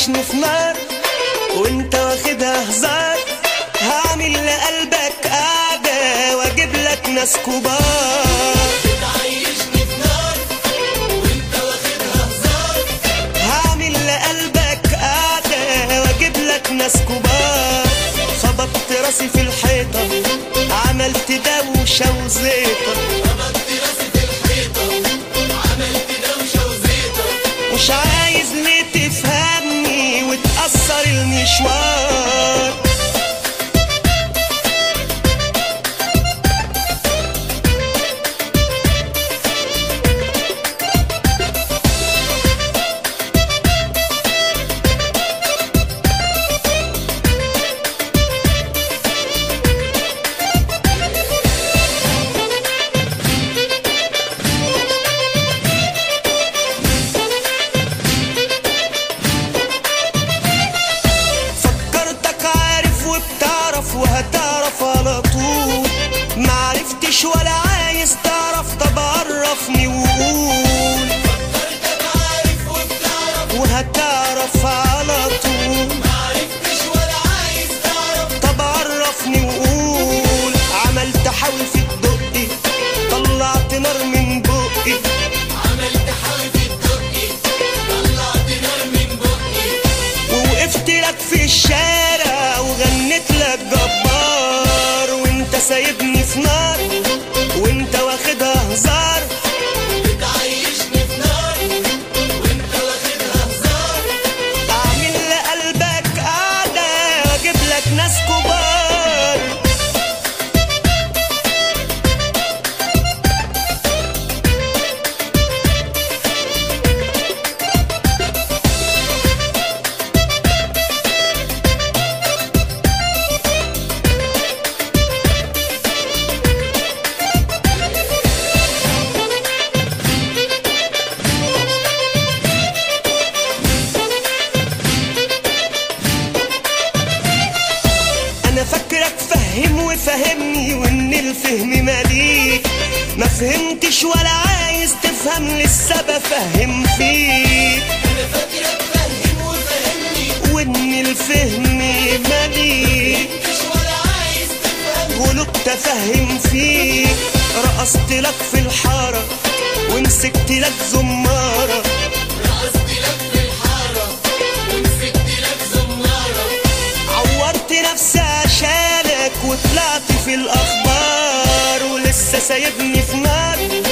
تعيشني في نار وانت واخدها هزار هعمل لقلبك قعدة واجيب لك ناس كبار بتعيشني في نار وانت واخدها هزار هعمل لقلبك قعدة واجيب لك ناس كبار خبطت راسي في الحيطة عملت دوشة وزيطة خبطت راسي في الحيطة عملت دوشة وزيطة مش عايز ليه تفهمني وتأثر المشوار فكرتك عارف وبتعرف وهتعرف على طول معرفتش ولا عايز تعرف طب عرفني وقول فكرتك عارف وبتعرف وهتعرف على طول معرفتش ولا عايز تعرف طب عرفني وقول عملت حاول في الدقي طلعت نار من بقي عملت حاول في الدقي طلعت نار من بقي ووقفت لك في الشارع وغنيت لك جبار وانت سايبني في نار وانت واخدها هزار بتعيشني في نار وانت واخدها هزار اعمل لقلبك قعدة واجيب لك ناس كبار انا فاكرك فهم وفهمني وان الفهم ماليك ما فهمتش ولا عايز تفهم لسه بفهم فيك انا فاكرك فاهم وفهمني وان الفهم ماليك مش ولا عايز تفهم غلط تفهم فيك رقصت لك في الحارة ومسكت لك زمارة رقصت لك في الحارة ومسكت لك زمارة عورت نفسي عشانك وطلعت في الأخبار ولسه سايبني في نار